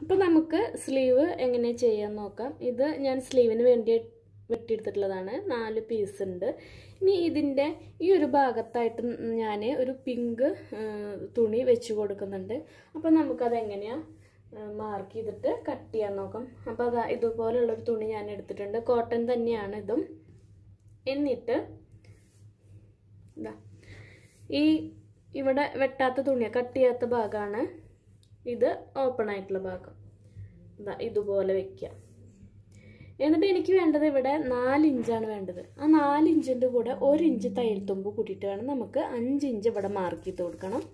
അപ്പോൾ നമുക്ക് സ്ലീവ് എങ്ങനെ ചെയ്യാൻ നോക്കാം ഇത് ഞാൻ സ്ലീവിന് വേണ്ടി വെട്ടിയെടുത്തിട്ടുള്ളതാണ് നാല് പീസ് ഉണ്ട് ഇനി ഇതിൻ്റെ ഈ ഒരു ഭാഗത്തായിട്ട് ഞാൻ ഒരു പിങ്ക് തുണി വെച്ച് കൊടുക്കുന്നുണ്ട് അപ്പോൾ നമുക്കത് എങ്ങനെയാണ് മാർക്ക് ചെയ്തിട്ട് കട്ട് ചെയ്യാൻ നോക്കാം അപ്പോൾ അതാ ഇതുപോലുള്ളൊരു തുണി ഞാൻ എടുത്തിട്ടുണ്ട് കോട്ടൺ തന്നെയാണ് ഇതും എന്നിട്ട് ഇതാ ഈ ഇവിടെ വെട്ടാത്ത തുണിയാണ് കട്ട് ചെയ്യാത്ത ഭാഗമാണ് ഇത് ഓപ്പൺ ആയിട്ടുള്ള ഭാഗം ഇതാ ഇതുപോലെ വെക്കുക എന്നിട്ട് എനിക്ക് വേണ്ടത് ഇവിടെ നാല് ഇഞ്ചാണ് വേണ്ടത് ആ നാല് ഇഞ്ചിൻ്റെ കൂടെ ഒരു ഇഞ്ച് തയ്യൽ തുമ്പ് കൂട്ടിയിട്ട് വേണം നമുക്ക് അഞ്ച് ഇഞ്ച് ഇവിടെ മാർക്ക് ചെയ്ത് കൊടുക്കണം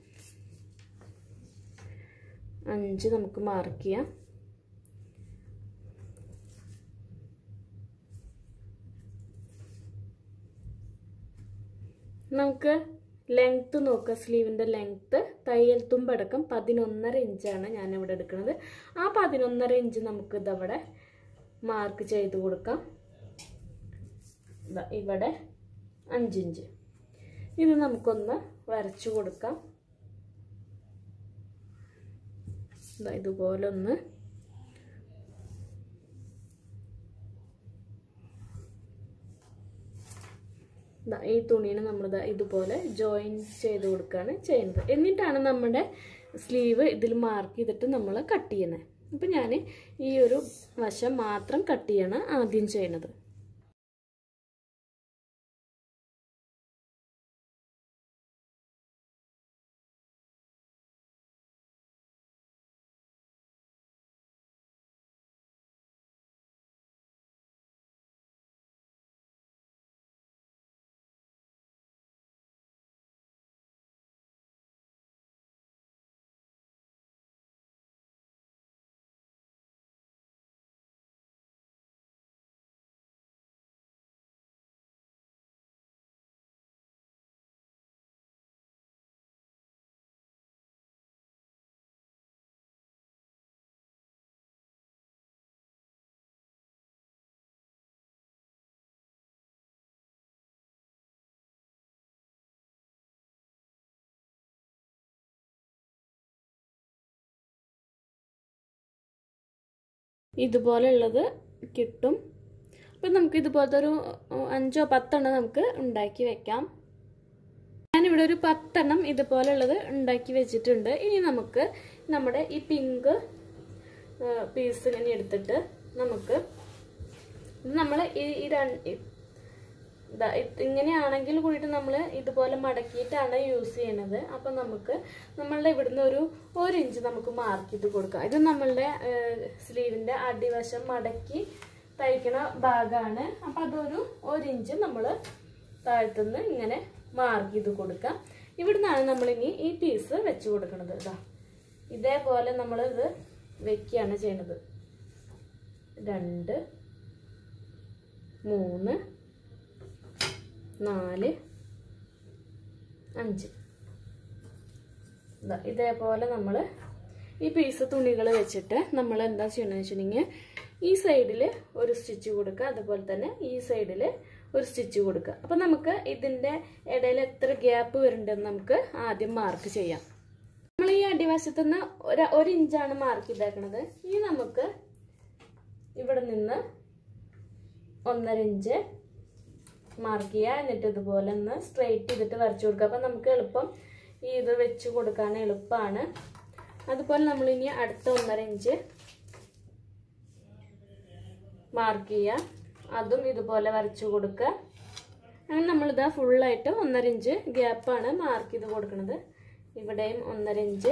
അഞ്ച് നമുക്ക് മാർക്ക് ചെയ്യാം നമുക്ക് ലെങ്ത്ത് നോക്കുക സ്ലീവിൻ്റെ ലെങ്ത്ത് തയ്യൽ തുമ്പടക്കം പതിനൊന്നര ഇഞ്ചാണ് ഞാൻ ഇവിടെ എടുക്കുന്നത് ആ പതിനൊന്നര ഇഞ്ച് നമുക്ക് ഇതവിടെ മാർക്ക് ചെയ്ത് കൊടുക്കാം ഇവിടെ അഞ്ചിഞ്ച് ഇത് നമുക്കൊന്ന് വരച്ചു കൊടുക്കാം ഇതുപോലെ ഒന്ന് ഈ തുണീനെ നമ്മൾ ഇതുപോലെ ജോയിൻ ചെയ്ത് കൊടുക്കുകയാണ് ചെയ്യുന്നത് എന്നിട്ടാണ് നമ്മുടെ സ്ലീവ് ഇതിൽ മാർക്ക് ചെയ്തിട്ട് നമ്മൾ കട്ട് ചെയ്യുന്നത് അപ്പം ഞാൻ ഈ ഒരു വശം മാത്രം കട്ട് ചെയ്യാണ് ആദ്യം ചെയ്യുന്നത് ഇതുപോലെയുള്ളത് കിട്ടും അപ്പം നമുക്ക് ഇതുപോലത്തെ ഒരു അഞ്ചോ പത്തെണ്ണം നമുക്ക് ഉണ്ടാക്കി വെക്കാം ഞാനിവിടെ ഒരു പത്തെണ്ണം ഇതുപോലുള്ളത് ഉണ്ടാക്കി വെച്ചിട്ടുണ്ട് ഇനി നമുക്ക് നമ്മുടെ ഈ പിങ്ക് പീസ് ഇങ്ങനെ എടുത്തിട്ട് നമുക്ക് ഇത് നമ്മൾ ഈ രണ്ട് ഇങ്ങനെയാണെങ്കിൽ കൂടിയിട്ട് നമ്മൾ ഇതുപോലെ മടക്കിയിട്ടാണ് യൂസ് ചെയ്യണത് അപ്പം നമുക്ക് നമ്മളുടെ ഇവിടുന്ന് ഒരു ഒരു ഇഞ്ച് നമുക്ക് മാർക്ക് ചെയ്ത് കൊടുക്കാം ഇത് നമ്മളുടെ സ്ലീവിൻ്റെ അടിവശം മടക്കി തയ്ക്കണ ഭാഗമാണ് അപ്പം അതൊരു ഒരു ഇഞ്ച് നമ്മൾ താഴ്ത്തുനിന്ന് ഇങ്ങനെ മാർക്ക് ചെയ്ത് കൊടുക്കാം ഇവിടുന്നാണ് നമ്മളിനി ഈ പീസ് വെച്ച് കൊടുക്കുന്നത് ഇതാ ഇതേപോലെ നമ്മൾ ഇത് വെക്കുകയാണ് ചെയ്യണത് രണ്ട് മൂന്ന് നാല് അഞ്ച് ഇതേപോലെ നമ്മൾ ഈ പീസ് തുണികൾ വെച്ചിട്ട് നമ്മൾ എന്താ ചെയ്യണമെന്ന് വെച്ചിട്ടുണ്ടെങ്കിൽ ഈ സൈഡിൽ ഒരു സ്റ്റിച്ച് കൊടുക്കുക അതുപോലെ തന്നെ ഈ സൈഡിൽ ഒരു സ്റ്റിച്ച് കൊടുക്കുക അപ്പം നമുക്ക് ഇതിൻ്റെ ഇടയിൽ എത്ര ഗ്യാപ്പ് വരുന്നുണ്ടെന്ന് നമുക്ക് ആദ്യം മാർക്ക് ചെയ്യാം നമ്മൾ ഈ അടിവശത്തു നിന്ന് ഒരു ഒരു ഇഞ്ചാണ് മാർക്ക് ചെയ്തേക്കണത് ഇനി നമുക്ക് ഇവിടെ നിന്ന് ഒന്നര ഇഞ്ച് മാർക്ക് ചെയ്യുക എന്നിട്ട് ഇതുപോലെ ഒന്ന് സ്ട്രെയിറ്റ് ചെയ്തിട്ട് വരച്ചു കൊടുക്കുക അപ്പം നമുക്ക് എളുപ്പം ഈ ഇത് വെച്ച് കൊടുക്കാൻ എളുപ്പമാണ് അതുപോലെ നമ്മൾ ഇനി അടുത്ത ഒന്നര ഇഞ്ച് മാർക്ക് ചെയ്യുക അതും ഇതുപോലെ വരച്ചു കൊടുക്കുക അങ്ങനെ നമ്മളിതാ ഫുള്ളായിട്ട് ഒന്നര ഇഞ്ച് ഗ്യാപ്പാണ് മാർക്ക് ചെയ്ത് കൊടുക്കുന്നത് ഇവിടെയും ഒന്നര ഇഞ്ച്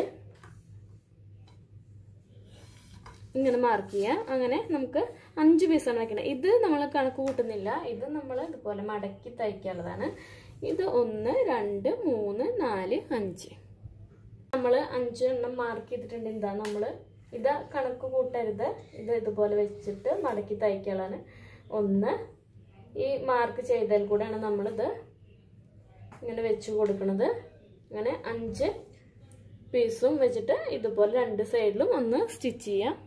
ഇങ്ങനെ മാർക്ക് ചെയ്യുക അങ്ങനെ നമുക്ക് അഞ്ച് പീസാണ് വയ്ക്കുന്നത് ഇത് നമ്മൾ കണക്ക് കൂട്ടുന്നില്ല ഇത് നമ്മൾ ഇതുപോലെ മടക്കി തയ്ക്കാനുള്ളതാണ് ഇത് ഒന്ന് രണ്ട് മൂന്ന് നാല് അഞ്ച് നമ്മൾ അഞ്ച് എണ്ണം മാർക്ക് ചെയ്തിട്ടുണ്ട് എന്താ നമ്മൾ ഇത് കണക്ക് കൂട്ടരുത് ഇത് ഇതുപോലെ വെച്ചിട്ട് മടക്കി തയ്ക്കാനുള്ളതാണ് ഒന്ന് ഈ മാർക്ക് ചെയ്തതിൽ കൂടെയാണ് നമ്മളിത് ഇങ്ങനെ വെച്ച് കൊടുക്കുന്നത് അങ്ങനെ അഞ്ച് പീസും വെച്ചിട്ട് ഇതുപോലെ രണ്ട് സൈഡിലും ഒന്ന് സ്റ്റിച്ച് ചെയ്യാം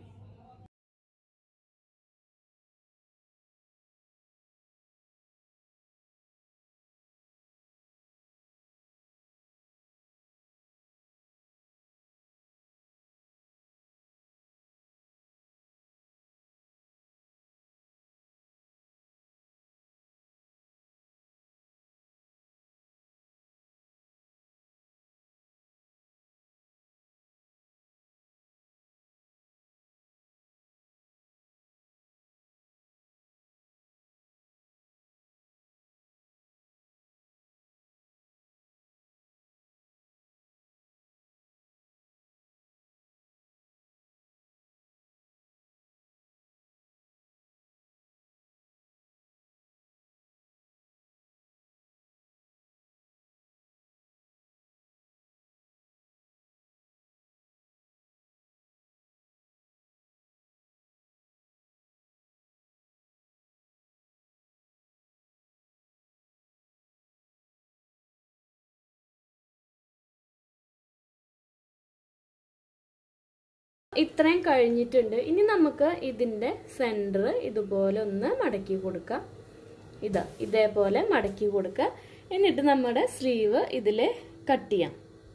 ഇത്രയും കഴിഞ്ഞിട്ടുണ്ട് ഇനി നമുക്ക് ഇതിൻ്റെ സെൻറ്റർ ഇതുപോലെ ഒന്ന് മടക്കി കൊടുക്കാം ഇതാ ഇതേപോലെ മടക്കി കൊടുക്കുക എന്നിട്ട് നമ്മുടെ സ്ലീവ് ഇതിൽ കട്ട് ചെയ്യാം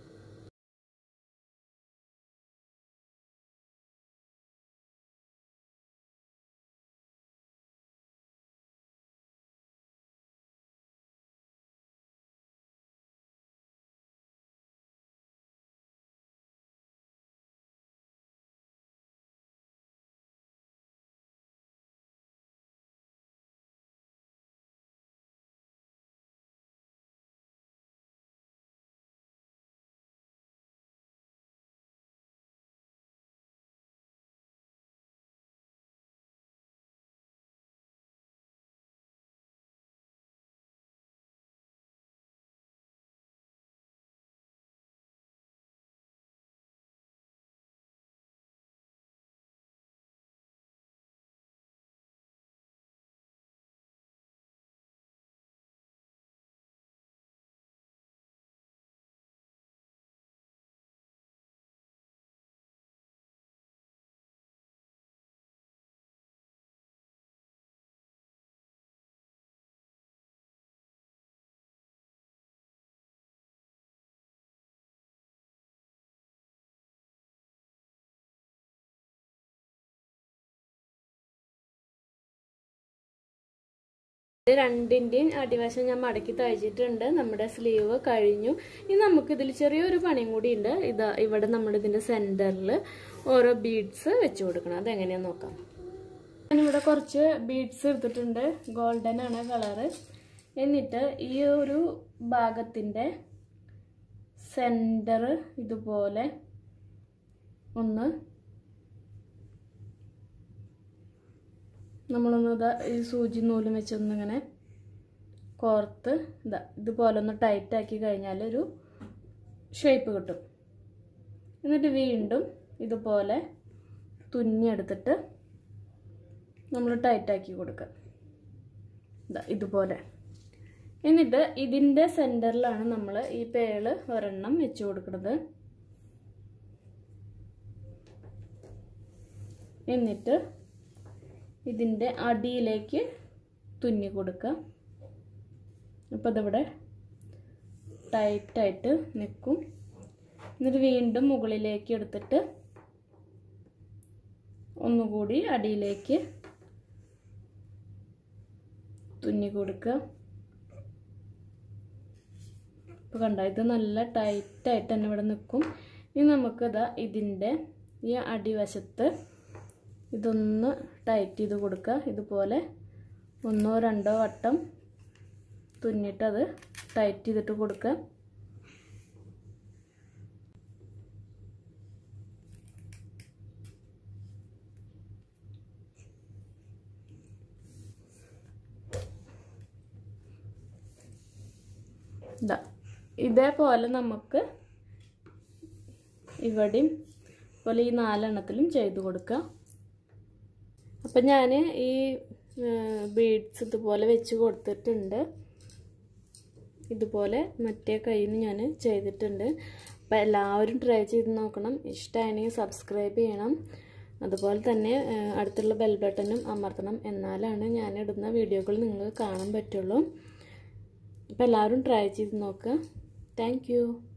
ഇത് രണ്ടിൻ്റെയും അടിവശം ഞാൻ മടക്കി തയ്ച്ചിട്ടുണ്ട് നമ്മുടെ സ്ലീവ് കഴിഞ്ഞു ഇനി നമുക്കിതിൽ ചെറിയൊരു പണിയും കൂടി ഉണ്ട് ഇതാ ഇവിടെ നമ്മുടെ ഇതിൻ്റെ സെൻറ്ററിൽ ഓരോ ബീഡ്സ് വെച്ച് കൊടുക്കണം അതെങ്ങനെയാന്ന് നോക്കാം ഞാനിവിടെ കുറച്ച് ബീഡ്സ് എടുത്തിട്ടുണ്ട് ഗോൾഡൻ ആണ് കളറ് എന്നിട്ട് ഈ ഒരു ഭാഗത്തിൻ്റെ സെൻറ്റർ ഇതുപോലെ ഒന്ന് നമ്മളൊന്ന് ഇതാ ഈ സൂചി നൂലും വെച്ചൊന്നിങ്ങനെ കോർത്ത് ഇതാ ഇതുപോലെ ഒന്ന് ടൈറ്റാക്കി കഴിഞ്ഞാൽ ഒരു ഷേപ്പ് കിട്ടും എന്നിട്ട് വീണ്ടും ഇതുപോലെ തുന്നിയെടുത്തിട്ട് നമ്മൾ ടൈറ്റാക്കി കൊടുക്കുക ഇതാ ഇതുപോലെ എന്നിട്ട് ഇതിൻ്റെ സെൻറ്ററിലാണ് നമ്മൾ ഈ പേള് ഒരെണ്ണം വെച്ച് കൊടുക്കുന്നത് എന്നിട്ട് ഇതിൻ്റെ അടിയിലേക്ക് തുന്നി കൊടുക്കുക അപ്പോൾ അതിവിടെ ടൈറ്റായിട്ട് നിൽക്കും എന്നിട്ട് വീണ്ടും മുകളിലേക്ക് എടുത്തിട്ട് ഒന്നുകൂടി അടിയിലേക്ക് തുന്നി കൊടുക്കുക ഇപ്പോൾ കണ്ട ഇത് നല്ല ടൈറ്റായിട്ട് തന്നെ ഇവിടെ നിൽക്കും ഇനി നമുക്കിതാ ഇതിൻ്റെ ഈ അടിവശത്ത് ഇതൊന്ന് ടൈറ്റ് ചെയ്ത് കൊടുക്കുക ഇതുപോലെ ഒന്നോ രണ്ടോ വട്ടം തുന്നിയിട്ടത് ടൈറ്റ് ചെയ്തിട്ട് കൊടുക്കുക ഇതാ ഇതേപോലെ നമുക്ക് ഇവിടെയും പോലെ ഈ നാലെണ്ണത്തിലും ചെയ്ത് കൊടുക്കുക അപ്പം ഞാൻ ഈ ബീഡ്സ് ഇതുപോലെ വെച്ച് കൊടുത്തിട്ടുണ്ട് ഇതുപോലെ മറ്റേ കയ്യിൽ നിന്ന് ഞാൻ ചെയ്തിട്ടുണ്ട് അപ്പോൾ എല്ലാവരും ട്രൈ ചെയ്ത് നോക്കണം ഇഷ്ടമാണെങ്കിൽ സബ്സ്ക്രൈബ് ചെയ്യണം അതുപോലെ തന്നെ അടുത്തുള്ള ബെൽ ബട്ടണും അമർത്തണം എന്നാലാണ് ഞാൻ ഇടുന്ന വീഡിയോകൾ നിങ്ങൾക്ക് കാണാൻ പറ്റുള്ളൂ അപ്പോൾ എല്ലാവരും ട്രൈ ചെയ്ത് നോക്കുക താങ്ക്